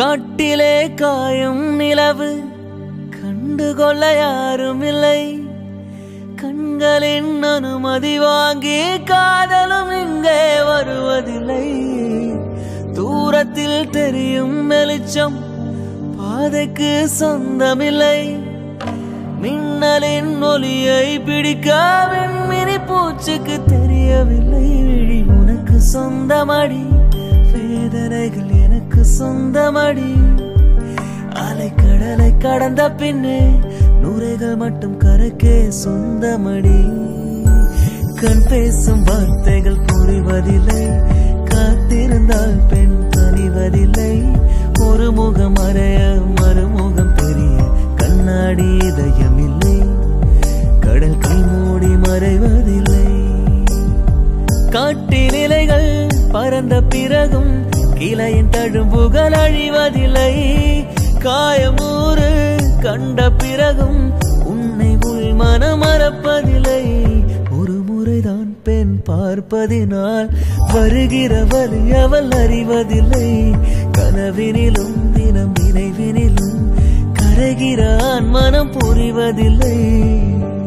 காட்டிலே காயும் நிலவு கண்டுகொள்ள யாரும் இல்லை கண்களின் அனுமதி வாங்கி காதலும் இங்கே வருவதில்லை தூரத்தில் தெரியும் வெளிச்சம் பாதைக்கு சொந்தமில்லை மின்னலின் ஒளியை பிடிக்க விண்மினி பூச்சிக்கு தெரியவில்லை விழி உனக்கு சொந்தமடி வேதனைகள் எனக்கு சொந்தமடி அலைக்கடலை கடந்த பின்னே நுரைகள் மட்டும் கரைக்கே சொந்தமடி கண் பேசும் வார்த்தைகள் புரிவதில்லை காத்திருந்தால் பெண் கனிவதில்லை ஒரு முகம் அறைய மறுமுகம் தெரிய கண்ணாடி இதயமில்லை கடல் கை மூடி மறைவதில்லை காட்டின் இலைகள் பறந்த பிறகும் கிளையின் தழும்புகள் அழிவதில்லை காயமூறு கண்ட பிறகும் உன்னை உள் மனம் மறப்பதில்லை ஒரு முறைதான் பெண் பார்ப்பதினால் வருகிற வழி அவள் அறிவதில்லை கனவினிலும் தினம் நினைவினிலும் கரைகிறான் மனம் புரிவதில்லை